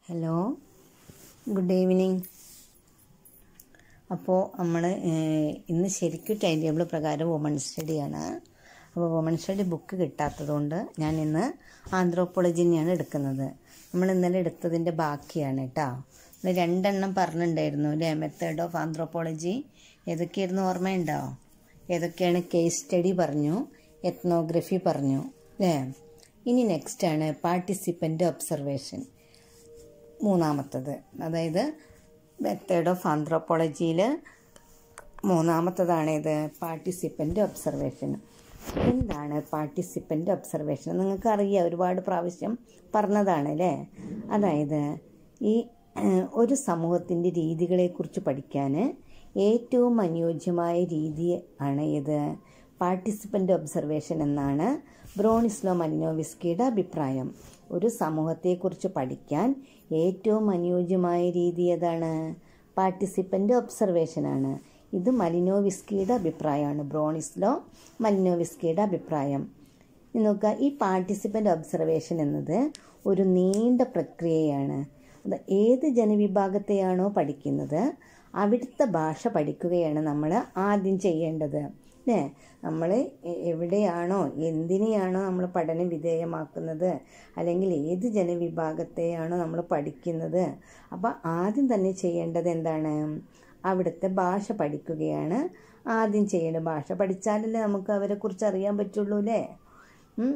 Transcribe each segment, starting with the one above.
Hello good evening അപ്പോൾ നമ്മൾ ഇന്ന് ശരിക്കും ടൈം ടേബിൾ പ്രകാരം വുമൺ സ്റ്റഡിയാണ് അപ്പോൾ വുമൺ സ്റ്റഡി ബുക്ക് കിട്ടാത്തതുകൊണ്ട് ഞാൻ ഇന്ന് ആന്ത്രോപ്പോളജി തന്നെയാണ് എടുക്കുന്നത് നമ്മൾ ഇന്നലെ എടുത്തതിൻ്റെ ബാക്കിയാണ് കേട്ടോ നമ്മൾ രണ്ടെണ്ണം പറഞ്ഞിട്ടുണ്ടായിരുന്നു അല്ലേ മെത്തേഡ് ഓഫ് ആന്ത്രോപ്പോളജി ഏതൊക്കെയായിരുന്നു ഓർമ്മയുണ്ടോ ഏതൊക്കെയാണ് കേസ് സ്റ്റഡി പറഞ്ഞു എത്നോഗ്രഫി പറഞ്ഞു അല്ലേ ഇനി നെക്സ്റ്റാണ് പാർട്ടിസിപ്പൻ്റ് ഒബ്സർവേഷൻ മൂന്നാമത്തത് അതായത് മെത്തേഡ് ഓഫ് ആന്ത്രോപ്പോളജിയിൽ മൂന്നാമത്തതാണ് ഇത് പാർട്ടിസിപ്പൻ്റ് ഒബ്സർവേഷൻ എന്താണ് പാർട്ടിസിപ്പൻ്റ് ഒബ്സർവേഷൻ നിങ്ങൾക്ക് അറിയാം ഒരുപാട് പ്രാവശ്യം പറഞ്ഞതാണ് അല്ലേ അതായത് ഈ ഏഹ്, ഒരു സമൂഹത്തിൻ്റെ രീതികളെക്കുറിച്ച് പഠിക്കാൻ ഏറ്റവും അനുയോജ്യമായ രീതി ആണ് ഇത് പാർട്ടിസിപ്പൻ്റ് ഒബ്സർവേഷൻ എന്നാണ് ബ്രോണിസ്ലോ മലിനോവിസ്കിയുടെ അഭിപ്രായം ഒരു സമൂഹത്തെക്കുറിച്ച് പഠിക്കാൻ ഏറ്റവും അനുയോജ്യമായ രീതി ഏതാണ് പാർട്ടിസിപ്പൻ്റ് ഒബ്സർവേഷനാണ് ഇത് മലിനോവിസ്കിയുടെ അഭിപ്രായമാണ് ബ്രോണിസ്ലോ മലിനോവിസ്കിയുടെ അഭിപ്രായം ഇനി നോക്കുക ഈ പാർട്ടിസിപ്പൻ്റ് ഒബ്സർവേഷൻ എന്നത് ഒരു നീണ്ട പ്രക്രിയയാണ് അത് ഏത് ജനവിഭാഗത്തെയാണോ പഠിക്കുന്നത് അവിടുത്തെ ഭാഷ പഠിക്കുകയാണ് നമ്മൾ ആദ്യം ചെയ്യേണ്ടത് അല്ലേ നമ്മൾ എവിടെയാണോ എന്തിനെയാണോ നമ്മൾ പഠനം വിധേയമാക്കുന്നത് അല്ലെങ്കിൽ ഏത് ജനവിഭാഗത്തെയാണോ നമ്മൾ പഠിക്കുന്നത് അപ്പോൾ ആദ്യം തന്നെ ചെയ്യേണ്ടത് എന്താണ് അവിടുത്തെ ഭാഷ പഠിക്കുകയാണ് ആദ്യം ചെയ്യേണ്ടത് ഭാഷ പഠിച്ചാലല്ലേ നമുക്ക് അവരെക്കുറിച്ച് അറിയാൻ പറ്റുള്ളൂ അല്ലേ ഉം.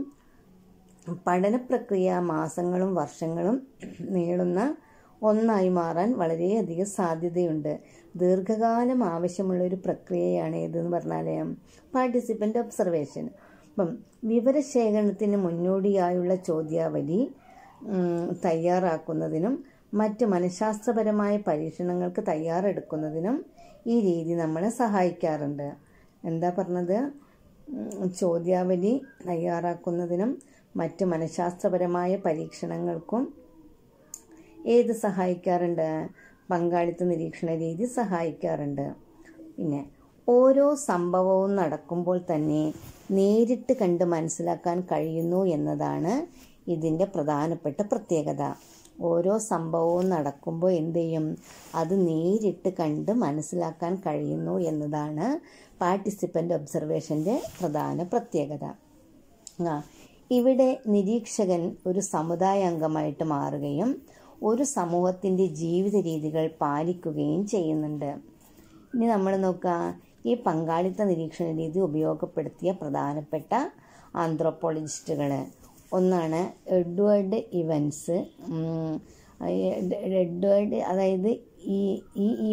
പഠന പ്രക്രിയ മാസങ്ങളും വർഷങ്ങളും നീളുന്ന ഒന്നായി മാറാൻ വളരെയധികം സാധ്യതയുണ്ട് ദീർഘകാലം ആവശ്യമുള്ള ഒരു പ്രക്രിയയാണ് ഏതെന്ന് പറഞ്ഞാൽ പാർട്ടിസിപ്പൻ്റ് ഒബ്സർവേഷൻ അപ്പം വിവരശേഖരണത്തിന് മുന്നോടിയായുള്ള ചോദ്യാവലി ഉം, തയ്യാറാക്കുന്നതിനും മറ്റ് മനഃശാസ്ത്രപരമായ പരീക്ഷണങ്ങൾക്ക് തയ്യാറെടുക്കുന്നതിനും ഈ രീതി നമ്മളെ സഹായിക്കാറുണ്ട് എന്താ പറഞ്ഞത് ഉം, ചോദ്യാവലി തയ്യാറാക്കുന്നതിനും മറ്റ് മനഃശാസ്ത്രപരമായ പരീക്ഷണങ്ങൾക്കും ഏത് സഹായിക്കാറുണ്ട് പങ്കാളിത്ത നിരീക്ഷണ രീതി സഹായിക്കാറുണ്ട് പിന്നെ ഓരോ സംഭവവും നടക്കുമ്പോൾ തന്നെ നേരിട്ട് കണ്ട് മനസ്സിലാക്കാൻ കഴിയുന്നു എന്നതാണ് ഇതിൻ്റെ പ്രധാനപ്പെട്ട പ്രത്യേകത ഓരോ സംഭവവും നടക്കുമ്പോൾ എന്ത് ചെയ്യും അത് നേരിട്ട് കണ്ട് മനസ്സിലാക്കാൻ കഴിയുന്നു എന്നതാണ് പാർട്ടിസിപ്പൻ്റ് ഒബ്സർവേഷൻ്റെ പ്രധാന പ്രത്യേകത ആ, ഇവിടെ നിരീക്ഷകൻ ഒരു സമുദായ അംഗമായിട്ട് മാറുകയും ഒരു സമൂഹത്തിൻ്റെ ജീവിത രീതികൾ പാലിക്കുകയും ചെയ്യുന്നുണ്ട് ഇനി നമ്മൾ നോക്കുക ഈ പങ്കാളിത്ത നിരീക്ഷണ രീതി ഉപയോഗപ്പെടുത്തിയ പ്രധാനപ്പെട്ട ആന്ത്രോപോളജിസ്റ്റുകൾ ഒന്നാണ് എഡ്വേർഡ് ഇവൻസ് ഉം, എഡ്- എഡ്വേർഡ് അതായത് ഈ ഈ ഈ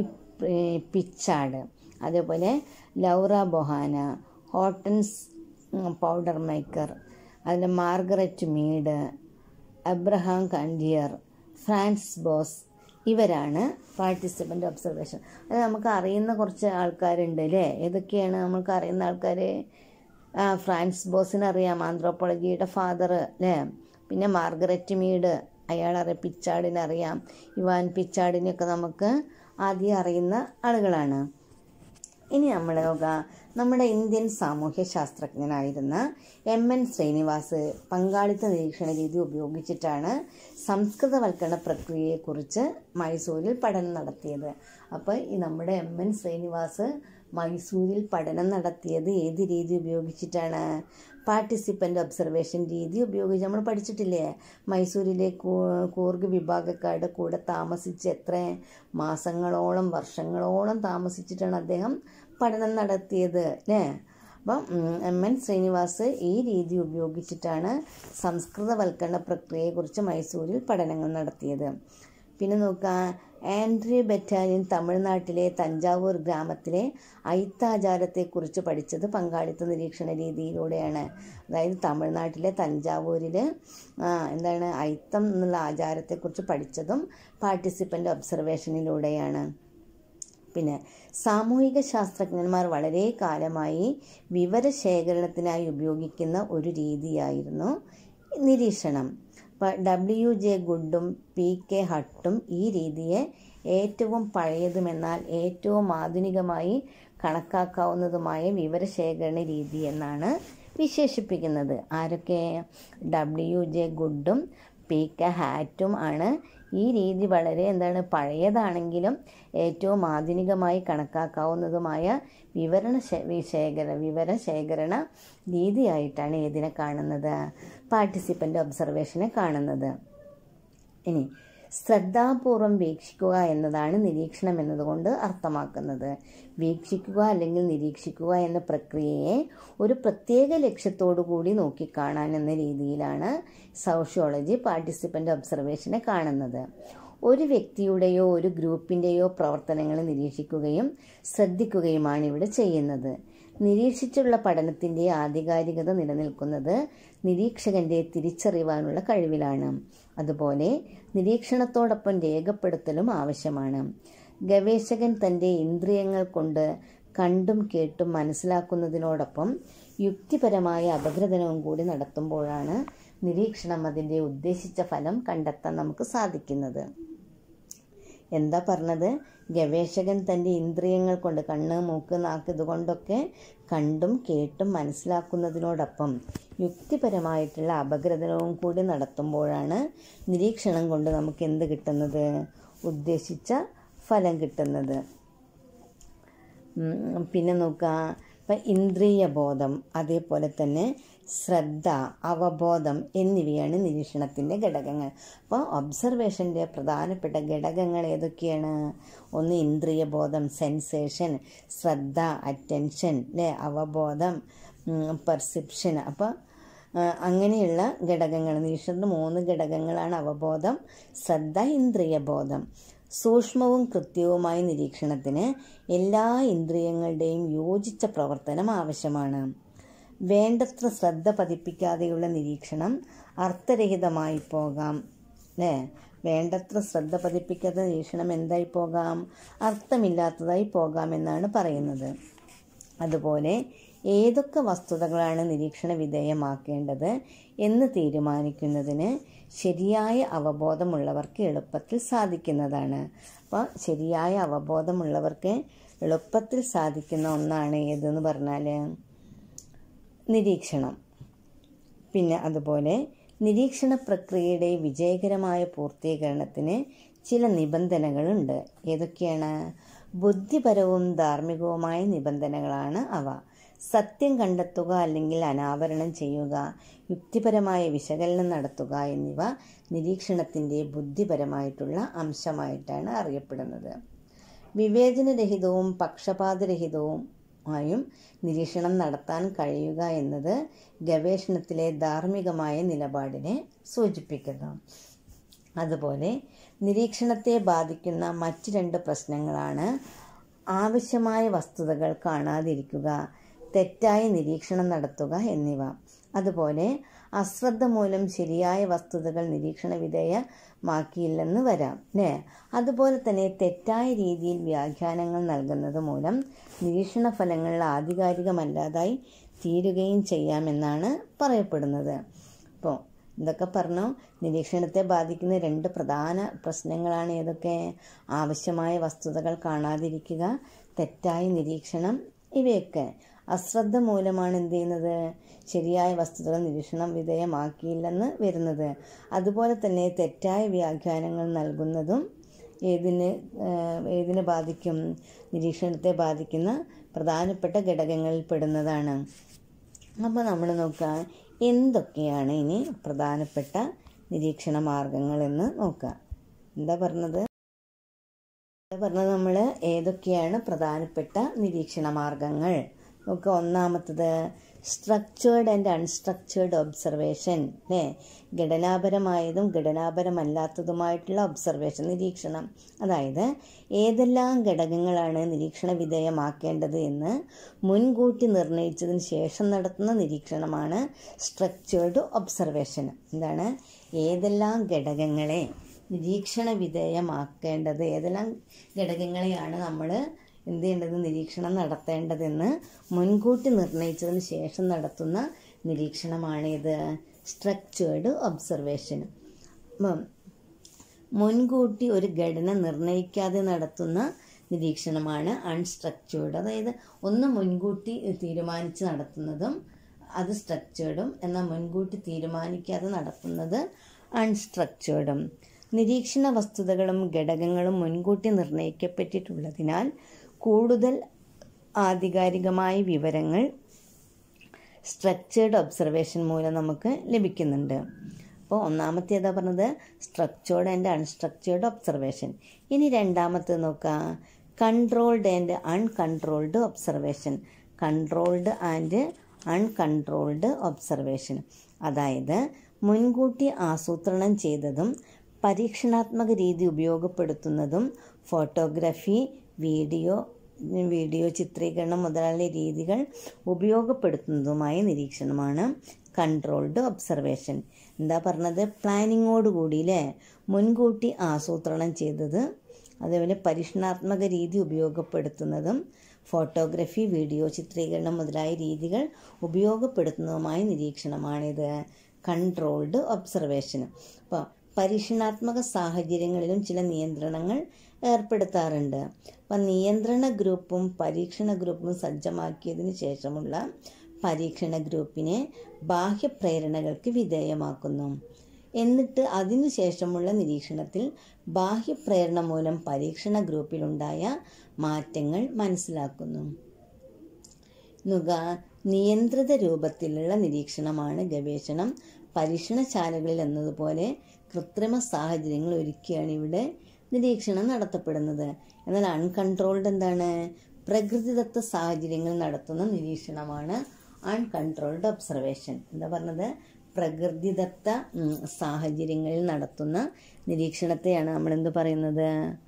പിച്ചാട് അതേപോലെ Laura Bohannan Hortense Powdermaker അതിൽ Margaret Mead Abraham Kardiner Franz Boas ഇവരാണ് പാർട്ടിസിപ്പൻ്റ് ഒബ്സർവേഷൻ അത് നമുക്ക് അറിയുന്ന കുറച്ച് ആൾക്കാരുണ്ട് അല്ലേ ഏതൊക്കെയാണ് നമുക്ക് അറിയുന്ന ആൾക്കാർ ആ ഫ്രാൻസ് ബോസിനെ അറിയാം ആന്ത്രോപ്പോളജിയുടെ ഫാദർ അല്ലേ പിന്നെ മാർഗരറ്റ് മീഡ് അയാളറിയാം പിച്ചാടിനെ അറിയാം ഇവാൻ പിച്ചാടിനെയൊക്കെ നമുക്ക് ആദ്യം അറിയുന്ന ആളുകളാണ് ഇനി നമ്മൾ നോക്കുക നമ്മുടെ ഇന്ത്യൻ സാമൂഹ്യ ശാസ്ത്രജ്ഞനായിരുന്ന എം എൻ ശ്രീനിവാസ് പങ്കാളിത്ത നിരീക്ഷണ രീതി ഉപയോഗിച്ചിട്ടാണ് സംസ്കൃതവൽക്കരണ പ്രക്രിയയെക്കുറിച്ച് മൈസൂരിൽ പഠനം നടത്തിയത് അപ്പോൾ ഈ നമ്മുടെ എം എൻ ശ്രീനിവാസ് മൈസൂരിൽ പഠനം നടത്തിയത് ഏത് രീതി ഉപയോഗിച്ചിട്ടാണ് പാർട്ടിസിപ്പൻ്റ് ഒബ്സർവേഷൻ രീതി ഉപയോഗിച്ച് നമ്മൾ പഠിച്ചിട്ടില്ലേ മൈസൂരിലെ കൂ- കൂർഗ് വിഭാഗക്കാരുടെ കൂടെ താമസിച്ച് എത്ര മാസങ്ങളോളം വർഷങ്ങളോളം താമസിച്ചിട്ടാണ് അദ്ദേഹം പഠനം നടത്തിയത് അല്ലേ അപ്പം ഉം, എം എൻ ശ്രീനിവാസ് ഈ രീതി ഉപയോഗിച്ചിട്ടാണ് സംസ്കൃതവൽക്കരണ പ്രക്രിയയെക്കുറിച്ച് മൈസൂരിൽ പഠനങ്ങൾ നടത്തിയത് പിന്നെ നോക്കുക ആൻഡ്രി ബറ്റാലിയൻ തമിഴ്നാട്ടിലെ തഞ്ചാവൂർ ഗ്രാമത്തിലെ ഐത്താചാരത്തെക്കുറിച്ച് പഠിച്ചത് പങ്കാളിത്ത നിരീക്ഷണ രീതിയിലൂടെയാണ് അതായത് തമിഴ്നാട്ടിലെ തഞ്ചാവൂരിൽ എന്താണ് ഐത്തം എന്നുള്ള ആചാരത്തെക്കുറിച്ച് പഠിച്ചതും പാർട്ടിസിപ്പൻ്റ് ഒബ്സർവേഷനിലൂടെയാണ് പിന്നെ സാമൂഹിക ശാസ്ത്രജ്ഞന്മാർ വളരെ കാലമായി വിവരശേഖരണത്തിനായി ഉപയോഗിക്കുന്ന ഒരു രീതിയായിരുന്നു നിരീക്ഷണം ഇപ്പോൾ ഡബ്ല്യു ജെ ഗുഡും പി കെ ഹട്ടും ഈ രീതിയെ ഏറ്റവും പഴയതുമെന്നാൽ ഏറ്റവും ആധുനികമായി കണക്കാക്കാവുന്നതുമായ വിവരശേഖരണ രീതി എന്നാണ് വിശേഷിപ്പിക്കുന്നത് ആരൊക്കെ ഡബ്ല്യു ജെ ഗുഡും പീക്ക ഹാറ്റും ആണ് ഈ രീതി വളരെ എന്താണ് പഴയതാണെങ്കിലും ഏറ്റവും ആധുനികമായി കണക്കാക്കാവുന്നതുമായ വിവരണ ശേ- ശേഖര വിവര ശേഖരണ രീതിയായിട്ടാണ് ഏതിനെ കാണുന്നത് പാർട്ടിസിപ്പൻ്റ് ഒബ്സർവേഷനെ കാണുന്നത് ഇനി ശ്രദ്ധാപൂർവം വീക്ഷിക്കുക എന്നതാണ് നിരീക്ഷണം എന്നതുകൊണ്ട് അർത്ഥമാക്കുന്നത് വീക്ഷിക്കുക അല്ലെങ്കിൽ നിരീക്ഷിക്കുക എന്ന പ്രക്രിയയെ ഒരു പ്രത്യേക ലക്ഷ്യത്തോടു കൂടി നോക്കിക്കാണാൻ എന്ന രീതിയിലാണ് സോഷ്യോളജി പാർട്ടിസിപ്പൻ്റ് ഒബ്സർവേഷനെ കാണുന്നത് ഒരു വ്യക്തിയുടെയോ ഒരു ഗ്രൂപ്പിൻ്റെയോ പ്രവർത്തനങ്ങൾ നിരീക്ഷിക്കുകയും ശ്രദ്ധിക്കുകയുമാണ് ഇവിടെ ചെയ്യുന്നത് നിരീക്ഷിച്ചുള്ള പഠനത്തിൻ്റെ ആധികാരികത നിലനിൽക്കുന്നത് നിരീക്ഷകന്റെ തിരിച്ചറിവാനുള്ള കഴിവിലാണ് അതുപോലെ നിരീക്ഷണത്തോടൊപ്പം രേഖപ്പെടുത്തലും ആവശ്യമാണ് ഗവേഷകൻ തൻ്റെ ഇന്ദ്രിയങ്ങൾ കൊണ്ട് കണ്ടും കേട്ടും മനസ്സിലാക്കുന്നതിനോടൊപ്പം യുക്തിപരമായ അപഗ്രഥനവും കൂടി നടത്തുമ്പോഴാണ് നിരീക്ഷണം അതിൻ്റെ ഉദ്ദേശിച്ച ഫലം കണ്ടെത്താൻ നമുക്ക് സാധിക്കുന്നത് എന്താ പറഞ്ഞത് ഗവേഷകൻ തൻ്റെ ഇന്ദ്രിയങ്ങൾ കൊണ്ട് കണ്ണ് മൂക്ക് നാക്ക് ഇതുകൊണ്ടൊക്കെ കണ്ടും കേട്ടും മനസ്സിലാക്കുന്നതിനോടൊപ്പം യുക്തിപരമായിട്ടുള്ള അപഗ്രഥനവും കൂടി നടത്തുമ്പോഴാണ് നിരീക്ഷണം കൊണ്ട് നമുക്ക് എന്ത് കിട്ടുന്നത് ഉദ്ദേശിച്ച ഫലം കിട്ടുന്നത് ഉം, പിന്നെ നോക്കുക ഇപ്പം ഇന്ദ്രിയ ബോധം അതേപോലെ തന്നെ ശ്രദ്ധ അവബോധം എന്നിവയാണ് നിരീക്ഷണത്തിൻ്റെ ഘടകങ്ങൾ അപ്പോൾ ഒബ്സർവേഷൻ്റെ പ്രധാനപ്പെട്ട ഘടകങ്ങൾ ഏതൊക്കെയാണ് ഒന്ന് ഇന്ദ്രിയ ബോധം സെൻസേഷൻ ശ്രദ്ധ അറ്റൻഷൻ അല്ലേ അവബോധം പെർസെപ്ഷൻ അപ്പോൾ അങ്ങനെയുള്ള ഘടകങ്ങൾ നിരീക്ഷണത്തിന് മൂന്ന് ഘടകങ്ങളാണ് അവബോധം ശ്രദ്ധ ഇന്ദ്രിയ ബോധം സൂക്ഷ്മവും കൃത്യവുമായ നിരീക്ഷണത്തിന് എല്ലാ ഇന്ദ്രിയങ്ങളുടെയും യോജിച്ച പ്രവർത്തനം ആവശ്യമാണ് വേണ്ടത്ര ശ്രദ്ധ പതിപ്പിക്കാതെയുള്ള നിരീക്ഷണം അർത്ഥരഹിതമായി പോകാം അല്ലേ വേണ്ടത്ര ശ്രദ്ധ പതിപ്പിക്കാത്ത നിരീക്ഷണം എന്തായി പോകാം അർത്ഥമില്ലാത്തതായി പോകാം എന്നാണ് പറയുന്നത് അതുപോലെ ഏതൊക്കെ വസ്തുതകളാണ് നിരീക്ഷണ വിധേയമാക്കേണ്ടത് എന്ന് തീരുമാനിക്കുന്നതിന് ശരിയായ അവബോധമുള്ളവർക്ക് എളുപ്പത്തിൽ സാധിക്കുന്നതാണ് അപ്പോൾ ശരിയായ അവബോധമുള്ളവർക്ക് എളുപ്പത്തിൽ സാധിക്കുന്ന ഒന്നാണ് ഏതെന്ന് പറഞ്ഞാൽ നിരീക്ഷണം പിന്നെ അതുപോലെ നിരീക്ഷണ പ്രക്രിയയുടെ വിജയകരമായ പൂർത്തീകരണത്തിന് ചില നിബന്ധനകളുണ്ട് ഏതൊക്കെയാണ് ബുദ്ധിപരവും ധാർമ്മികവുമായ നിബന്ധനകളാണ് അവ സത്യം കണ്ടെത്തുക അല്ലെങ്കിൽ അനാവരണം ചെയ്യുക യുക്തിപരമായ വിശകലനം നടത്തുക എന്നിവ നിരീക്ഷണത്തിൻ്റെ ബുദ്ധിപരമായിട്ടുള്ള അംശമായിട്ടാണ് അറിയപ്പെടുന്നത് വിവേചനരഹിതവും പക്ഷപാതരഹിതവും ആയും നിരീക്ഷണം നടത്താൻ കഴിയുക എന്നത് ഗവേഷണത്തിലെ ധാർമ്മികമായ നിലപാടിനെ സൂചിപ്പിക്കുന്നു അതുപോലെ നിരീക്ഷണത്തെ ബാധിക്കുന്ന മറ്റ് രണ്ട് പ്രശ്നങ്ങളാണ് ആവശ്യമായ വസ്തുതകൾ കാണാതിരിക്കുക തെറ്റായ നിരീക്ഷണം നടത്തുക എന്നിവ അതുപോലെ അശ്രദ്ധ മൂലം ശരിയായ വസ്തുതകൾ നിരീക്ഷണ വിധേയമാക്കിയില്ലെന്ന് വരാം അല്ലേ അതുപോലെ തന്നെ തെറ്റായ രീതിയിൽ വ്യാഖ്യാനങ്ങൾ നൽകുന്നത് മൂലം നിരീക്ഷണ ഫലങ്ങൾ ആധികാരികമല്ലാതായി തീരുകയും ചെയ്യാമെന്നാണ് പറയപ്പെടുന്നത് അപ്പോൾ ഇതൊക്കെ പറഞ്ഞു നിരീക്ഷണത്തെ ബാധിക്കുന്ന രണ്ട് പ്രധാന പ്രശ്നങ്ങളാണ് ഏതൊക്കെ ആവശ്യമായ വസ്തുതകൾ കാണാതിരിക്കുക തെറ്റായ നിരീക്ഷണം ഇവയൊക്കെ അശ്രദ്ധ മൂലമാണ് എന്ത് ചെയ്യുന്നത് ശരിയായ വസ്തുതകൾ നിരീക്ഷണം വിധേയമാക്കിയില്ലെന്ന് വരുന്നത് അതുപോലെ തന്നെ തെറ്റായ വ്യാഖ്യാനങ്ങൾ നൽകുന്നതും ഏതിന് ഏഹ്, ഏതിനെ ബാധിക്കും നിരീക്ഷണത്തെ ബാധിക്കുന്ന പ്രധാനപ്പെട്ട ഘടകങ്ങളിൽ പെടുന്നതാണ് അപ്പോൾ നമ്മൾ നോക്കുക എന്തൊക്കെയാണ് ഇനി പ്രധാനപ്പെട്ട നിരീക്ഷണ മാർഗങ്ങൾ എന്ന് നോക്കുക എന്താ പറഞ്ഞത് എന്താ പറഞ്ഞത് നമ്മൾ ഏതൊക്കെയാണ് പ്രധാനപ്പെട്ട നിരീക്ഷണ മാർഗങ്ങൾ നോക്കുക ഒന്നാമത്തത് സ്ട്രക്ചേർഡ് ആൻഡ് അൺസ്ട്രക്ചേർഡ് ഒബ്സർവേഷൻ അല്ലേ ഘടനാപരമായതും ഘടനാപരമല്ലാത്തതുമായിട്ടുള്ള ഒബ്സർവേഷൻ നിരീക്ഷണം അതായത് ഏതെല്ലാം ഘടകങ്ങളാണ് നിരീക്ഷണ വിധേയമാക്കേണ്ടത് എന്ന് മുൻകൂട്ടി നിർണയിച്ചതിന് ശേഷം നടത്തുന്ന നിരീക്ഷണമാണ് സ്ട്രക്ചേർഡ് ഒബ്സർവേഷൻ എന്താണ് ഏതെല്ലാം ഘടകങ്ങളെ നിരീക്ഷണ വിധേയമാക്കേണ്ടത് ഏതെല്ലാം ഘടകങ്ങളെയാണ് നമ്മൾ എന്ത് ചെയ്യേണ്ടത് നിരീക്ഷണം നടത്തേണ്ടതെന്ന് മുൻകൂട്ടി നിർണയിച്ചതിന് ശേഷം നടത്തുന്ന നിരീക്ഷണമാണ് ഇത് സ്ട്രക്ചേർഡ് ഒബ്സർവേഷൻ മുൻകൂട്ടി ഒരു ഘടന നിർണയിക്കാതെ നടത്തുന്ന നിരീക്ഷണമാണ് അൺസ്ട്രക്ചേർഡ് അതായത് ഒന്ന് മുൻകൂട്ടി തീരുമാനിച്ച് നടത്തുന്നതും അത് സ്ട്രക്ചേർഡും എന്നാൽ മുൻകൂട്ടി തീരുമാനിക്കാതെ നടത്തുന്നത് അൺസ്ട്രക്ചേർഡും നിരീക്ഷണ വസ്തുതകളും ഘടകങ്ങളും മുൻകൂട്ടി നിർണ്ണയിക്കപ്പെട്ടിട്ടുള്ളതിനാൽ കൂടുതൽ ആധികാരികമായ വിവരങ്ങൾ സ്ട്രക്ചേർഡ് ഒബ്സർവേഷൻ മൂലം നമുക്ക് ലഭിക്കുന്നുണ്ട് അപ്പോൾ ഒന്നാമത്തെ ഏതാ പറഞ്ഞത് സ്ട്രക്ചേർഡ് ആൻഡ് അൺസ്ട്രക്ചേർഡ് ഒബ്സർവേഷൻ ഇനി രണ്ടാമത്തെ നോക്കുക controlled and uncontrolled observation controlled and uncontrolled observation അതായത് മുൻകൂട്ടി ആസൂത്രണം ചെയ്തതും പരീക്ഷണാത്മക രീതി ഉപയോഗപ്പെടുത്തുന്നതും ഫോട്ടോഗ്രാഫി വീഡിയോ വീഡിയോ ചിത്രീകരണം മുതലായ രീതികൾ ഉപയോഗപ്പെടുത്തുന്നതുമായ നിരീക്ഷണമാണ് കൺട്രോൾഡ് ഒബ്സർവേഷൻ എന്താ പറഞ്ഞത് പ്ലാനിങ്ങോടുകൂടി അല്ലേ മുൻകൂട്ടി ആസൂത്രണം ചെയ്തത് അതേപോലെ പരീക്ഷണാത്മക രീതി ഉപയോഗപ്പെടുത്തുന്നതും ഫോട്ടോഗ്രഫി വീഡിയോ ചിത്രീകരണം മുതലായ രീതികൾ ഉപയോഗപ്പെടുത്തുന്നതുമായ നിരീക്ഷണമാണിത് കൺട്രോൾഡ് ഒബ്സർവേഷൻ അപ്പോൾ പരീക്ഷണാത്മക സാഹചര്യങ്ങളിലും ചില നിയന്ത്രണങ്ങൾ ഏർപ്പെടുത്താറുണ്ട് അപ്പം നിയന്ത്രണ ഗ്രൂപ്പും പരീക്ഷണ ഗ്രൂപ്പും സജ്ജമാക്കിയതിന് ശേഷമുള്ള പരീക്ഷണ ഗ്രൂപ്പിനെ ബാഹ്യപ്രേരണകൾക്ക് വിധേയമാക്കുന്നു എന്നിട്ട് അതിനുശേഷമുള്ള നിരീക്ഷണത്തിൽ ബാഹ്യപ്രേരണ മൂലം പരീക്ഷണ ഗ്രൂപ്പിലുണ്ടായ മാറ്റങ്ങൾ മനസ്സിലാക്കുന്നു നുക നിയന്ത്രിത രൂപത്തിലുള്ള നിരീക്ഷണമാണ് ഗവേഷണം പരീക്ഷണശാലകളിൽ എന്നതുപോലെ കൃത്രിമ സാഹചര്യങ്ങൾ ഒരുക്കിയാണ് ഇവിടെ നിരീക്ഷണം നടത്തപ്പെടുന്നത് എന്നാൽ അൺകൺട്രോൾഡ് എന്താണ് പ്രകൃതിദത്ത സാഹചര്യങ്ങൾ നടത്തുന്ന നിരീക്ഷണമാണ് അൺകൺട്രോൾഡ് ഒബ്സർവേഷൻ എന്താ പറഞ്ഞത് പ്രകൃതിദത്ത ഉം, സാഹചര്യങ്ങളിൽ നടത്തുന്ന നിരീക്ഷണത്തെയാണ് നമ്മൾ എന്ത് പറയുന്നത്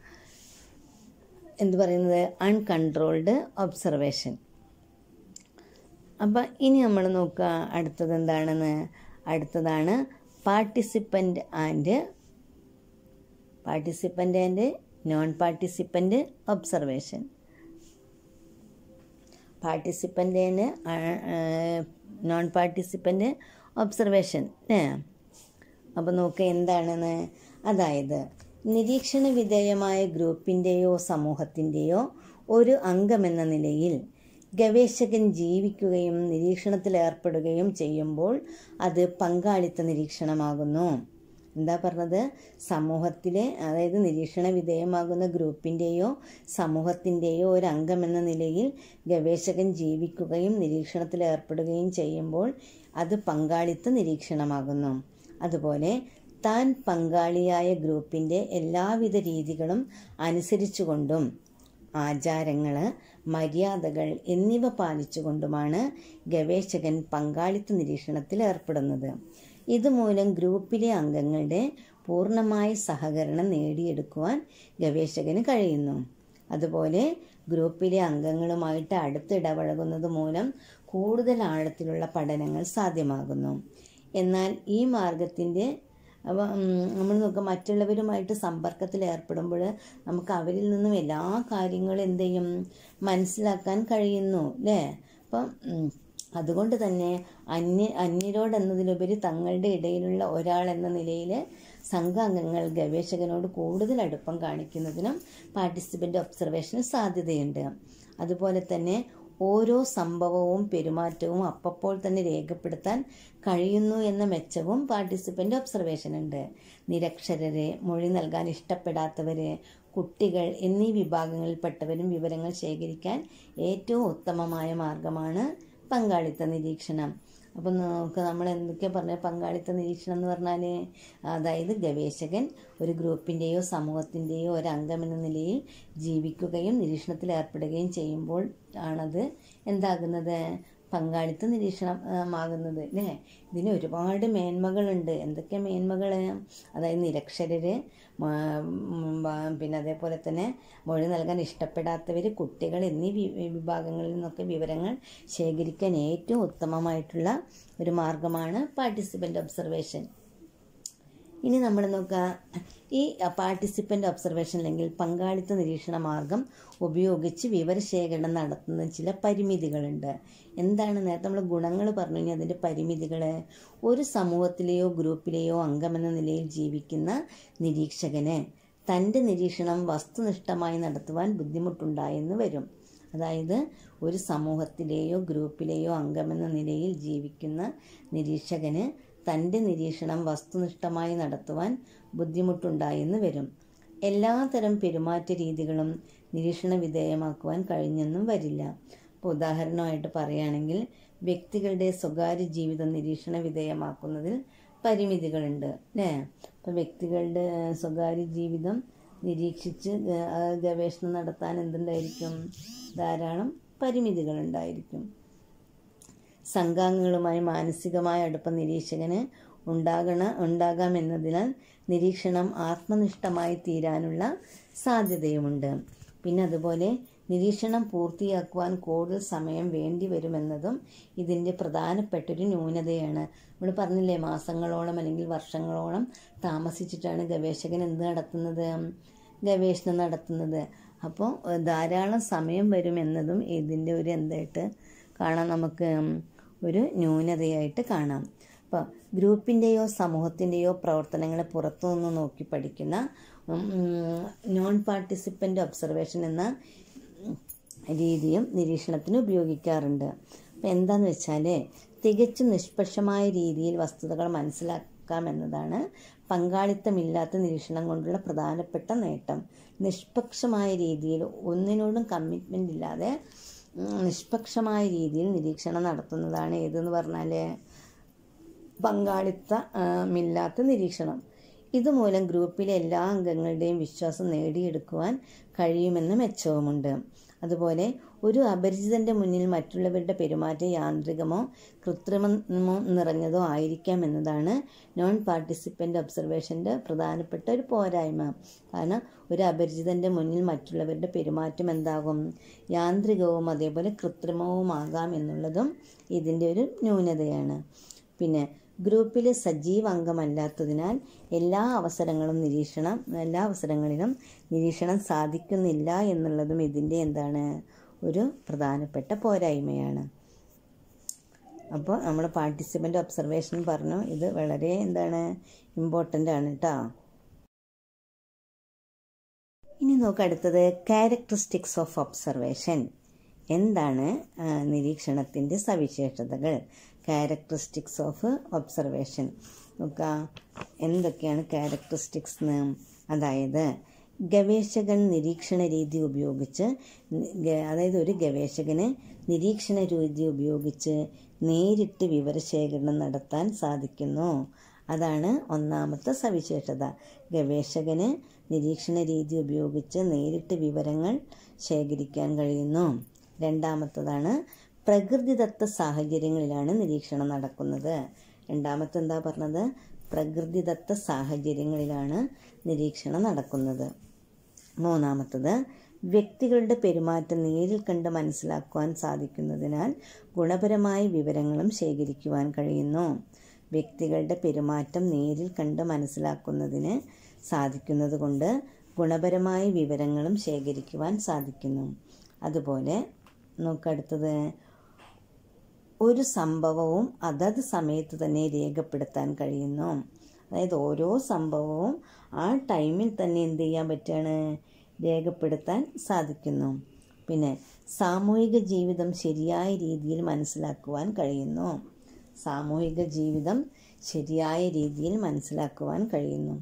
എന്ത് പറയുന്നത് അൺകൺട്രോൾഡ് ഒബ്സർവേഷൻ അപ്പം ഇനി നമ്മൾ നോക്കുക അടുത്തത് എന്താണെന്ന് അടുത്തതാണ് participant and participant and non participant observation participant and non participant observation ഏ അപ്പോൾ നോക്കുക എന്താണെന്ന് അതായത് നിരീക്ഷണ വിധേയമായ ഗ്രൂപ്പിൻ്റെയോ സമൂഹത്തിൻ്റെയോ ഒരു അംഗമെന്ന നിലയിൽ ഗവേഷകൻ ജീവിക്കുകയും നിരീക്ഷണത്തിൽ ഏർപ്പെടുകയും ചെയ്യുമ്പോൾ അത് പങ്കാളിത്ത നിരീക്ഷണമാകുന്നു എന്താ പറഞ്ഞത് സമൂഹത്തിലെ അതായത് നിരീക്ഷണ വിധേയമാകുന്ന ഗ്രൂപ്പിൻ്റെയോ സമൂഹത്തിൻ്റെയോ ഒരു അംഗമെന്ന നിലയിൽ ഗവേഷകൻ ജീവിക്കുകയും നിരീക്ഷണത്തിൽ ഏർപ്പെടുകയും ചെയ്യുമ്പോൾ അത് പങ്കാളിത്ത നിരീക്ഷണമാകുന്നു അതുപോലെ താൻ പങ്കാളിയായ ഗ്രൂപ്പിൻ്റെ എല്ലാവിധ രീതികളും അനുസരിച്ചുകൊണ്ടും ആചാരങ്ങൾ മര്യാദകൾ എന്നിവ പാലിച്ചുകൊണ്ടുമാണ് ഗവേഷകൻ പങ്കാളിത്ത നിരീക്ഷണത്തിൽ ഏർപ്പെടുന്നത് ഇതുമൂലം ഗ്രൂപ്പിലെ അംഗങ്ങളുടെ പൂർണ്ണമായ സഹകരണം നേടിയെടുക്കുവാൻ ഗവേഷകന് കഴിയുന്നു അതുപോലെ ഗ്രൂപ്പിലെ അംഗങ്ങളുമായിട്ട് അടുത്തിടപഴകുന്നത് മൂലം കൂടുതൽ ആഴത്തിലുള്ള പഠനങ്ങൾ സാധ്യമാകുന്നു എന്നാൽ ഈ മാർഗത്തിൻ്റെ അപ്പോൾ നമ്മൾ നോക്കുക മറ്റുള്ളവരുമായിട്ട് സമ്പർക്കത്തിൽ ഏർപ്പെടുമ്പോൾ നമുക്ക് അവരിൽ നിന്നും എല്ലാ കാര്യങ്ങളും എന്ത് ചെയ്യും മനസ്സിലാക്കാൻ കഴിയുന്നു അല്ലേ അപ്പം ഉം, അതുകൊണ്ട് തന്നെ അന്യ അന്യരോടെന്നതിലുപരി തങ്ങളുടെ ഇടയിലുള്ള ഒരാൾ എന്ന നിലയിൽ സംഘാംഗങ്ങൾ ഗവേഷകനോട് കൂടുതൽ അടുപ്പം കാണിക്കുന്നതിനും പാർട്ടിസിപ്പൻ്റ് ഒബ്സർവേഷന് സാധ്യതയുണ്ട് അതുപോലെ തന്നെ ഓരോ സംഭവവും പെരുമാറ്റവും അപ്പപ്പോൾ തന്നെ രേഖപ്പെടുത്താൻ കഴിയുന്നു എന്ന മെച്ചവും പാർട്ടിസിപ്പൻ്റ് ഒബ്സർവേഷൻ ഉണ്ട് നിരക്ഷരരെ മൊഴി നൽകാൻ ഇഷ്ടപ്പെടാത്തവര് കുട്ടികൾ എന്നീ വിഭാഗങ്ങളിൽപ്പെട്ടവരും വിവരങ്ങൾ ശേഖരിക്കാൻ ഏറ്റവും ഉത്തമമായ മാർഗമാണ് പങ്കാളിത്ത നിരീക്ഷണം അപ്പം നമുക്ക് നമ്മൾ എന്തൊക്കെ പറഞ്ഞ പങ്കാളിത്ത നിരീക്ഷണം എന്ന് പറഞ്ഞാൽ അതായത് ഗവേഷകൻ ഒരു ഗ്രൂപ്പിൻ്റെയോ സമൂഹത്തിൻ്റെയോ ഒരു അംഗമെന്ന നിലയിൽ ജീവിക്കുകയും നിരീക്ഷണത്തിൽ ഏർപ്പെടുകയും ചെയ്യുമ്പോൾ ആണത് എന്താകുന്നത് പങ്കാളിത്ത നിരീക്ഷണമാകുന്നത് അല്ലേ ഇതിന് ഒരുപാട് മേന്മകളുണ്ട് എന്തൊക്കെ മേന്മകൾ അതായത് നിരക്ഷരര് പിന്നെ അതേപോലെ തന്നെ മൊഴി നൽകാൻ ഇഷ്ടപ്പെടാത്തവർ കുട്ടികൾ എന്നീ വി- വിഭാഗങ്ങളിൽ നിന്നൊക്കെ വിവരങ്ങൾ ശേഖരിക്കാൻ ഏറ്റവും ഉത്തമമായിട്ടുള്ള ഒരു മാർഗമാണ് പാർട്ടിസിപ്പൻ്റ് ഒബ്സർവേഷൻ ഇനി നമ്മൾ നോക്കുക ഈ പാർട്ടിസിപ്പൻ്റ് ഒബ്സർവേഷൻ അല്ലെങ്കിൽ പങ്കാളിത്ത നിരീക്ഷണ മാർഗം ഉപയോഗിച്ച് വിവരശേഖരണം നടത്തുന്ന ചില പരിമിതികളുണ്ട് എന്താണ് നേരത്തെ നമ്മൾ ഗുണങ്ങൾ പറഞ്ഞു കഴിഞ്ഞാൽ അതിൻ്റെ പരിമിതികൾ ഒരു സമൂഹത്തിലെയോ ഗ്രൂപ്പിലെയോ അംഗമെന്ന നിലയിൽ ജീവിക്കുന്ന നിരീക്ഷകന് തൻ്റെ നിരീക്ഷണം വസ്തുനിഷ്ഠമായി നടത്തുവാൻ ബുദ്ധിമുട്ടുണ്ടായെന്ന് വരും അതായത് ഒരു സമൂഹത്തിലെയോ ഗ്രൂപ്പിലെയോ അംഗമെന്ന നിലയിൽ ജീവിക്കുന്ന നിരീക്ഷകന് തൻ്റെ നിരീക്ഷണം വസ്തുനിഷ്ഠമായി നടത്തുവാൻ ബുദ്ധിമുട്ടുണ്ടായെന്ന് വരും എല്ലാതരം പെരുമാറ്റ രീതികളും നിരീക്ഷണ വിധേയമാക്കുവാൻ കഴിഞ്ഞെന്നും വരില്ല ഇപ്പോൾ ഉദാഹരണമായിട്ട് പറയുകയാണെങ്കിൽ വ്യക്തികളുടെ സ്വകാര്യ ജീവിതം നിരീക്ഷണ വിധേയമാക്കുന്നതിൽ പരിമിതികളുണ്ട് അല്ലേ അപ്പോൾ വ്യക്തികളുടെ സ്വകാര്യ ജീവിതം നിരീക്ഷിച്ച് ഗ- ആ ഗവേഷണം നടത്താൻ എന്തുണ്ടായിരിക്കും ധാരാളം പരിമിതികളുണ്ടായിരിക്കും സംഘാംഗങ്ങളുമായി മാനസികമായ അടുപ്പം നിരീക്ഷകന് ഉണ്ടാകണ ഉണ്ടാകാമെന്നതിനാൽ നിരീക്ഷണം ആത്മനിഷ്ഠമായി തീരാനുള്ള സാധ്യതയുമുണ്ട് പിന്നെ അതുപോലെ നിരീക്ഷണം പൂർത്തിയാക്കുവാൻ കൂടുതൽ സമയം വേണ്ടി വരുമെന്നതും ഇതിൻ്റെ പ്രധാനപ്പെട്ടൊരു ന്യൂനതയാണ് നമ്മൾ പറഞ്ഞില്ലേ മാസങ്ങളോളം അല്ലെങ്കിൽ വർഷങ്ങളോളം താമസിച്ചിട്ടാണ് ഗവേഷകൻ എന്ത് നടത്തുന്നത് ഗവേഷണം നടത്തുന്നത് അപ്പോൾ ഏഹ്, ധാരാളം സമയം വരുമെന്നതും ഇതിൻ്റെ ഒരു എന്തായിട്ട് കാണാം നമുക്ക് ഒരു ന്യൂനതയായിട്ട് കാണാം അപ്പോൾ ഗ്രൂപ്പിൻ്റെയോ സമൂഹത്തിൻ്റെയോ പ്രവർത്തനങ്ങളെ പുറത്തുനിന്ന് നോക്കി പഠിക്കുന്ന നോൺ പാർട്ടിസിപ്പൻ്റ് ഒബ്സർവേഷൻ എന്ന രീതിയും നിരീക്ഷണത്തിന് ഉപയോഗിക്കാറുണ്ട് അപ്പം എന്താന്ന് വെച്ചാൽ തികച്ചും നിഷ്പക്ഷമായ രീതിയിൽ വസ്തുതകൾ മനസ്സിലാക്കാമെന്നതാണ് പങ്കാളിത്തമില്ലാത്ത നിരീക്ഷണം കൊണ്ടുള്ള പ്രധാനപ്പെട്ട നേട്ടം നിഷ്പക്ഷമായ രീതിയിൽ ഒന്നിനോടും കമ്മിറ്റ്മെൻ്റ് ഇല്ലാതെ ഉം, നിഷ്പക്ഷമായ രീതിയിൽ നിരീക്ഷണം നടത്തുന്നതാണ് ഏതെന്ന് പറഞ്ഞാൽ പങ്കാളിത്തമില്ലാത്ത നിരീക്ഷണം ഇതുമൂലം ഗ്രൂപ്പിലെ എല്ലാ അംഗങ്ങളുടെയും വിശ്വാസം നേടിയെടുക്കുവാൻ കഴിയുമെന്ന് മെച്ചവുമുണ്ട് അതുപോലെ ഒരു അപരിചിതന്റെ മുന്നിൽ മറ്റുള്ളവരുടെ പെരുമാറ്റം യാന്ത്രികമോ കൃത്രിമമോ നിറഞ്ഞതോ ആയിരിക്കാം എന്നതാണ് നോൺ പാർട്ടിസിപ്പൻ്റ് ഒബ്സർവേഷൻ്റെ പ്രധാനപ്പെട്ട ഒരു പോരായ്മ കാരണം ഒരു അപരിചിതന്റെ മുന്നിൽ മറ്റുള്ളവരുടെ പെരുമാറ്റം എന്താകും യാന്ത്രികവും അതേപോലെ കൃത്രിമവുമാകാം എന്നുള്ളതും ഇതിൻ്റെ ഒരു ന്യൂനതയാണ് പിന്നെ ഗ്രൂപ്പിൽ സജീവ അംഗമല്ലാത്തതിനാൽ എല്ലാ അവസരങ്ങളും നിരീക്ഷണം എല്ലാ അവസരങ്ങളിലും നിരീക്ഷണം സാധിക്കുന്നില്ല എന്നുള്ളതും ഇതിൻ്റെ എന്താണ് ഒരു പ്രധാനപ്പെട്ട പോരായ്മയാണ് അപ്പോൾ നമ്മൾ പാർട്ടിസിപ്പൻ്റ് ഒബ്സർവേഷൻ പറഞ്ഞു ഇത് വളരെ എന്താണ് ഇമ്പോർട്ടൻ്റ് ആണ് കേട്ടോ ഇനി നോക്ക് അടുത്തത് ക്യാരക്ടറിസ്റ്റിക്സ് ഓഫ് ഒബ്സർവേഷൻ എന്താണ് ആ, നിരീക്ഷണത്തിൻ്റെ സവിശേഷതകൾ ക്യാരക്ടറിസ്റ്റിക്സ് ഓഫ് ഒബ്സർവേഷൻ നോക്കുക എന്തൊക്കെയാണ് ക്യാരക്ടറിസ്റ്റിക്സ് എന്ന് അതായത് ഗവേഷകൻ നിരീക്ഷണ രീതി ഉപയോഗിച്ച് നി- ഗ- അതായത് ഒരു ഗവേഷകന് നിരീക്ഷണ രീതി ഉപയോഗിച്ച് നേരിട്ട് വിവരശേഖരണം നടത്താൻ സാധിക്കുന്നു അതാണ് ഒന്നാമത്തെ സവിശേഷത ഗവേഷകന് നിരീക്ഷണ രീതി ഉപയോഗിച്ച് നേരിട്ട് വിവരങ്ങൾ ശേഖരിക്കാൻ കഴിയുന്നു രണ്ടാമത്തതാണ് പ്രകൃതിദത്ത സാഹചര്യങ്ങളിലാണ് നിരീക്ഷണം നടക്കുന്നത് രണ്ടാമത്തെ എന്താ പറഞ്ഞത് പ്രകൃതിദത്ത സാഹചര്യങ്ങളിലാണ് നിരീക്ഷണം നടക്കുന്നത് മൂന്നാമത്തത് വ്യക്തികളുടെ പെരുമാറ്റം നേരിൽ കണ്ട് മനസ്സിലാക്കുവാൻ സാധിക്കുന്നതിനാൽ ഗുണപരമായ വിവരങ്ങളും ശേഖരിക്കുവാൻ കഴിയുന്നു വ്യക്തികളുടെ പെരുമാറ്റം നേരിൽ കണ്ട് മനസ്സിലാക്കുന്നതിന് സാധിക്കുന്നത് കൊണ്ട് ഗുണപരമായ വിവരങ്ങളും ശേഖരിക്കുവാൻ സാധിക്കുന്നു അതുപോലെ നോക്കടുത്തത് ഒരു സംഭവവും അതത് സമയത്ത് തന്നെ രേഖപ്പെടുത്താൻ കഴിയുന്നു അതായത് ഓരോ സംഭവവും ആ ടൈമിൽ തന്നെ എന്ത് ചെയ്യാൻ പറ്റുകയാണ് രേഖപ്പെടുത്താൻ സാധിക്കുന്നു പിന്നെ സാമൂഹിക ജീവിതം ശരിയായ രീതിയിൽ മനസ്സിലാക്കുവാൻ കഴിയുന്നു സാമൂഹിക ജീവിതം ശരിയായ രീതിയിൽ മനസ്സിലാക്കുവാൻ കഴിയുന്നു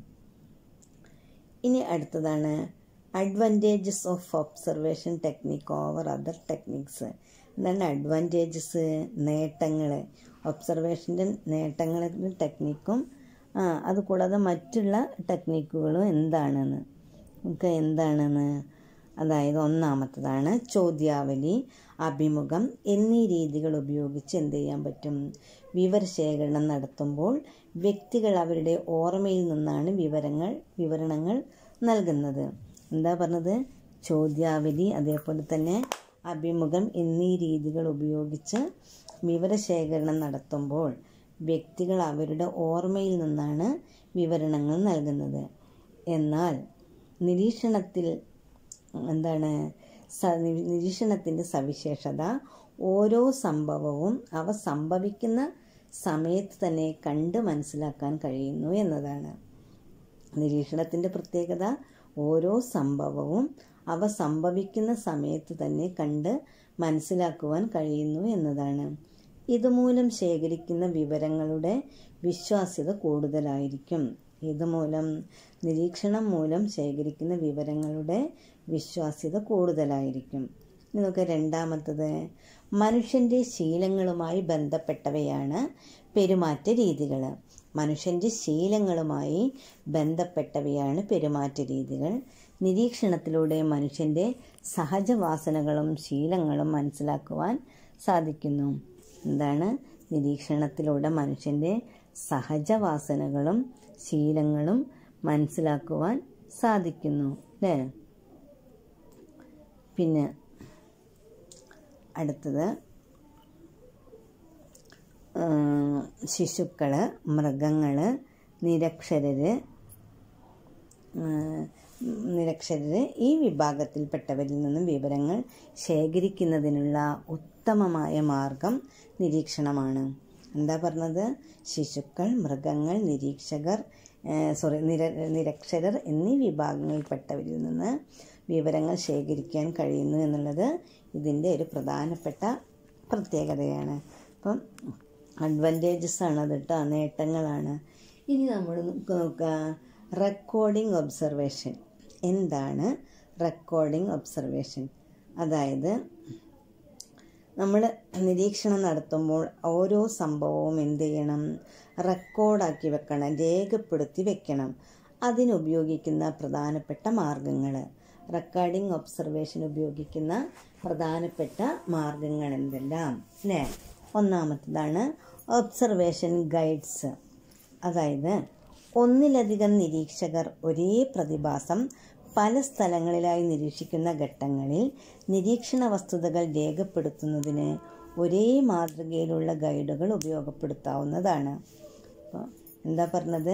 ഇനി അടുത്തതാണ് advantages of observation technique over other techniques എന്താണ് അഡ്വാൻറ്റേജസ് നേട്ടങ്ങൾ ഒബ്സർവേഷൻ്റെ നേട്ടങ്ങളും ടെക്നിക്കും ആ അതുകൂടാതെ മറ്റുള്ള ടെക്നിക്കുകളും എന്താണെന്ന് നമുക്ക് എന്താണെന്ന് അതായത് ഒന്നാമത്തതാണ് ചോദ്യാവലി അഭിമുഖം എന്നീ രീതികൾ ഉപയോഗിച്ച് എന്ത് ചെയ്യാൻ പറ്റും വിവരശേഖരണം നടത്തുമ്പോൾ വ്യക്തികൾ അവരുടെ ഓർമ്മയിൽ നിന്നാണ് വിവരങ്ങൾ വിവരണങ്ങൾ നൽകുന്നത് എന്താ പറഞ്ഞത് ചോദ്യാവലി അതേപോലെ തന്നെ അഭിമുഖം എന്നീ രീതികൾ ഉപയോഗിച്ച് വിവരശേഖരണം നടത്തുമ്പോൾ വ്യക്തികൾ അവരുടെ ഓർമ്മയിൽ നിന്നാണ് വിവരണങ്ങൾ നൽകുന്നത് എന്നാൽ നിരീക്ഷണത്തിൽ എന്താണ് സ- നി- നിരീക്ഷണത്തിൻ്റെ സവിശേഷത ഓരോ സംഭവവും അവ സംഭവിക്കുന്ന സമയത്ത് തന്നെ കണ്ട് മനസ്സിലാക്കാൻ കഴിയുന്നു എന്നതാണ് നിരീക്ഷണത്തിൻ്റെ പ്രത്യേകത ഓരോ സംഭവവും അവ സംഭവിക്കുന്ന സമയത്ത് തന്നെ കണ്ട് മനസ്സിലാക്കുവാൻ കഴിയുന്നു എന്നതാണ് ഇതുമൂലം ശേഖരിക്കുന്ന വിവരങ്ങളുടെ വിശ്വാസ്യത കൂടുതലായിരിക്കും ഇതുമൂലം നിരീക്ഷണം മൂലം ശേഖരിക്കുന്ന വിവരങ്ങളുടെ വിശ്വാസ്യത കൂടുതലായിരിക്കും ഇതൊക്കെ രണ്ടാമത്തത് മനുഷ്യൻ്റെ ശീലങ്ങളുമായി ബന്ധപ്പെട്ടവയാണ് പെരുമാറ്റ രീതികൾ മനുഷ്യൻ്റെ ശീലങ്ങളുമായി ബന്ധപ്പെട്ടവയാണ് പെരുമാറ്റ രീതികൾ നിരീക്ഷണത്തിലൂടെ മനുഷ്യൻ്റെ സഹജവാസനകളും ശീലങ്ങളും മനസ്സിലാക്കുവാൻ സാധിക്കുന്നു എന്താണ് നിരീക്ഷണത്തിലൂടെ മനുഷ്യൻ്റെ സഹജവാസനകളും ശീലങ്ങളും മനസ്സിലാക്കുവാൻ സാധിക്കുന്നു അല്ലേ പിന്നെ അടുത്തത് ശിശുക്കൾ മൃഗങ്ങൾ നിരക്ഷരര് നിരക്ഷരര് ഈ വിഭാഗത്തിൽപ്പെട്ടവരിൽ നിന്നും വിവരങ്ങൾ ശേഖരിക്കുന്നതിനുള്ള ഉത്തമമായ മാർഗം നിരീക്ഷണമാണ് എന്താ പറഞ്ഞത് ശിശുക്കൾ മൃഗങ്ങൾ നിരീക്ഷകർ സോറി നിര നിരക്ഷരർ എന്നീ വിഭാഗങ്ങളിൽപ്പെട്ടവരിൽ നിന്ന് വിവരങ്ങൾ ശേഖരിക്കാൻ കഴിയുന്നു എന്നുള്ളത് ഇതിൻ്റെ ഒരു പ്രധാനപ്പെട്ട പ്രത്യേകതയാണ് അപ്പം അഡ്വാൻറ്റേജസ് ആണ് അത് കേട്ടോ നേട്ടങ്ങളാണ് ഇനി നമ്മൾ നോക്കുക റെക്കോർഡിംഗ് ഒബ്സർവേഷൻ എന്താണ് റെക്കോർഡിംഗ് ഒബ്സർവേഷൻ അതായത് നമ്മൾ നിരീക്ഷണം നടത്തുമ്പോൾ ഓരോ സംഭവവും എന്ത് ചെയ്യണം റെക്കോർഡാക്കി വെക്കണം രേഖപ്പെടുത്തി വെക്കണം അതിനുപയോഗിക്കുന്ന പ്രധാനപ്പെട്ട മാർഗങ്ങൾ റെക്കോർഡിംഗ് ഒബ്സർവേഷൻ ഉപയോഗിക്കുന്ന പ്രധാനപ്പെട്ട മാർഗങ്ങൾ എന്തെല്ലാം അല്ലേ ഒന്നാമത്തതാണ് ഒബ്സർവേഷൻ ഗൈഡ്സ് അതായത് ഒന്നിലധികം നിരീക്ഷകർ ഒരേ പ്രതിഭാസം പല സ്ഥലങ്ങളിലായി നിരീക്ഷിക്കുന്ന ഘട്ടങ്ങളിൽ നിരീക്ഷണ വസ്തുതകൾ രേഖപ്പെടുത്തുന്നതിന് ഒരേ മാതൃകയിലുള്ള ഗൈഡുകൾ ഉപയോഗപ്പെടുത്താവുന്നതാണ് അപ്പോൾ എന്താ പറഞ്ഞത്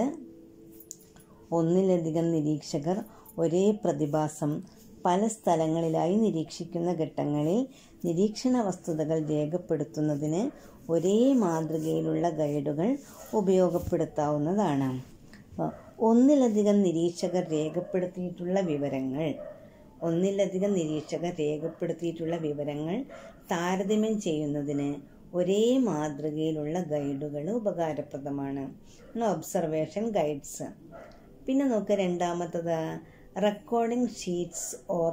ഒന്നിലധികം നിരീക്ഷകർ ഒരേ പ്രതിഭാസം പല സ്ഥലങ്ങളിലായി നിരീക്ഷിക്കുന്ന ഘട്ടങ്ങളിൽ നിരീക്ഷണ വസ്തുതകൾ രേഖപ്പെടുത്തുന്നതിന് ഒരേ മാതൃകയിലുള്ള ഗൈഡുകൾ ഉപയോഗപ്പെടുത്താവുന്നതാണ് അപ്പോൾ ഒന്നിലധികം നിരീക്ഷകർ രേഖപ്പെടുത്തിയിട്ടുള്ള വിവരങ്ങൾ ഒന്നിലധികം നിരീക്ഷകർ രേഖപ്പെടുത്തിയിട്ടുള്ള വിവരങ്ങൾ താരതമ്യം ചെയ്യുന്നതിന് ഒരേ മാതൃകയിലുള്ള ഗൈഡുകൾ ഉപകാരപ്രദമാണ് ഒബ്സർവേഷൻ ഗൈഡ്സ് പിന്നെ നോക്കുക രണ്ടാമത്തത് recording sheets or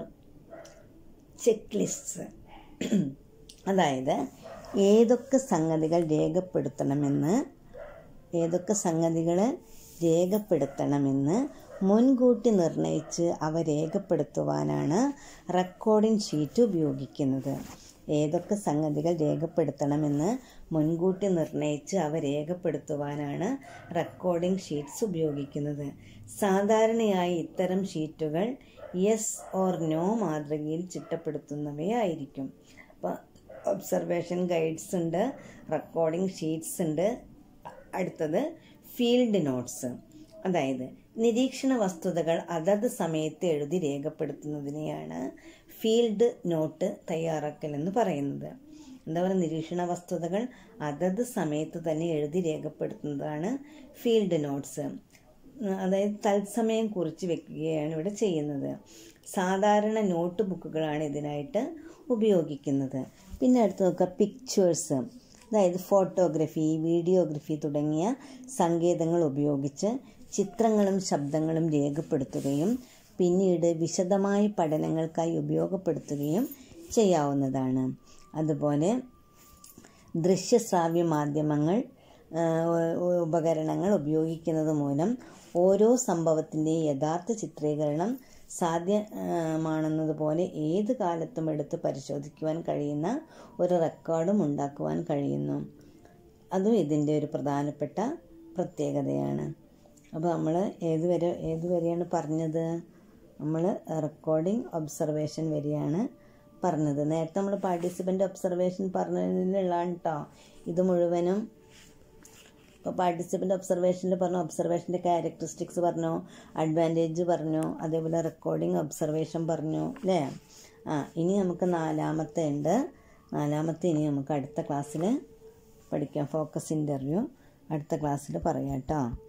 check lists അതായത് ഏതൊക്കെ സംഗതികൾ രേഖപ്പെടുത്തണമെന്ന് ഏതൊക്കെ സംഗതികൾ രേഖപ്പെടുത്തണമെന്ന് മുൻകൂട്ടി നിർണയിച്ച് അവ രേഖപ്പെടുത്തുവാനാണ് റെക്കോർഡിംഗ് ഷീറ്റ് ഉപയോഗിക്കുന്നത് ഏതൊക്കെ സംഗതികൾ രേഖപ്പെടുത്തണമെന്ന് മുൻകൂട്ടി നിർണയിച്ച് അവ രേഖപ്പെടുത്തുവാനാണ് റെക്കോർഡിംഗ് ഷീറ്റ്സ് ഉപയോഗിക്കുന്നത് സാധാരണയായി ഇത്തരം ഷീറ്റുകൾ യെസ് ഓർ നോ മാതൃകയിൽ ചിട്ടപ്പെടുത്തുന്നവയായിരിക്കും അപ്പോൾ ഒബ്സർവേഷൻ ഗൈഡ്സ് ഉണ്ട് റെക്കോർഡിംഗ് ഷീറ്റ്സ് ഉണ്ട് അടുത്തത് ഫീൽഡ് നോട്ട്സ് അതായത് നിരീക്ഷണ വസ്തുതകൾ അതത് സമയത്ത് എഴുതി രേഖപ്പെടുത്തുന്നതിനെയാണ് ഫീൽഡ് നോട്ട് തയ്യാറാക്കൽ എന്ന് പറയുന്നത് എന്താ പറയുക നിരീക്ഷണ വസ്തുതകൾ അതത് സമയത്ത് തന്നെ എഴുതി രേഖപ്പെടുത്തുന്നതാണ് ഫീൽഡ് നോട്ട്സ് അതായത് തത്സമയം കുറിച്ച് വെക്കുകയാണ് ഇവിടെ ചെയ്യുന്നത് സാധാരണ നോട്ട് ബുക്കുകളാണ് ഇതിനായിട്ട് ഉപയോഗിക്കുന്നത് പിന്നെ അടുത്ത് നോക്കുക പിക്ചേഴ്സ് അതായത് ഫോട്ടോഗ്രഫി വീഡിയോഗ്രഫി തുടങ്ങിയ സങ്കേതങ്ങൾ ഉപയോഗിച്ച് ചിത്രങ്ങളും ശബ്ദങ്ങളും രേഖപ്പെടുത്തുകയും പിന്നീട് വിശദമായ പഠനങ്ങൾക്കായി ഉപയോഗപ്പെടുത്തുകയും ചെയ്യാവുന്നതാണ് അതുപോലെ ദൃശ്യശ്രാവ്യ മാധ്യമങ്ങൾ ഉപകരണങ്ങൾ ഉപയോഗിക്കുന്നത് മൂലം ഓരോ സംഭവത്തിൻ്റെയും യഥാർത്ഥ ചിത്രീകരണം സാധ്യമാണെന്നതുപോലെ ഏത് കാലത്തും എടുത്ത് പരിശോധിക്കുവാൻ കഴിയുന്ന ഒരു റെക്കോർഡും ഉണ്ടാക്കുവാൻ കഴിയുന്നു അതും ഇതിൻ്റെ ഒരു പ്രധാനപ്പെട്ട പ്രത്യേകതയാണ് അപ്പോൾ നമ്മൾ ഏതുവരെ ഏതുവരെയാണ് പറഞ്ഞത് നമ്മൾ റെക്കോർഡിംഗ് ഒബ്സർവേഷൻ വരെയാണ് പറഞ്ഞത് നേരത്തെ നമ്മൾ പാർട്ടിസിപ്പൻ്റ് ഒബ്സർവേഷൻ പറഞ്ഞതിനുള്ളതാണ് കേട്ടോ ഇത് മുഴുവനും ഇപ്പോൾ പാർട്ടിസിപ്പൻ്റ് ഒബ്സർവേഷനിൽ പറഞ്ഞു ഒബ്സർവേഷൻ്റെ ക്യാരക്ടറിസ്റ്റിക്സ് പറഞ്ഞു അഡ്വാൻറ്റേജ് പറഞ്ഞു അതേപോലെ റെക്കോർഡിംഗ് ഒബ്സർവേഷൻ പറഞ്ഞു അല്ലേ ആ ഇനി നമുക്ക് നാലാമത്തെ ഉണ്ട് നാലാമത്തെ ഇനി നമുക്ക് അടുത്ത ക്ലാസ്സിൽ പഠിക്കാം ഫോക്കസ് ഇൻ്റർവ്യൂ അടുത്ത ക്ലാസ്സിൽ പറയാം കേട്ടോ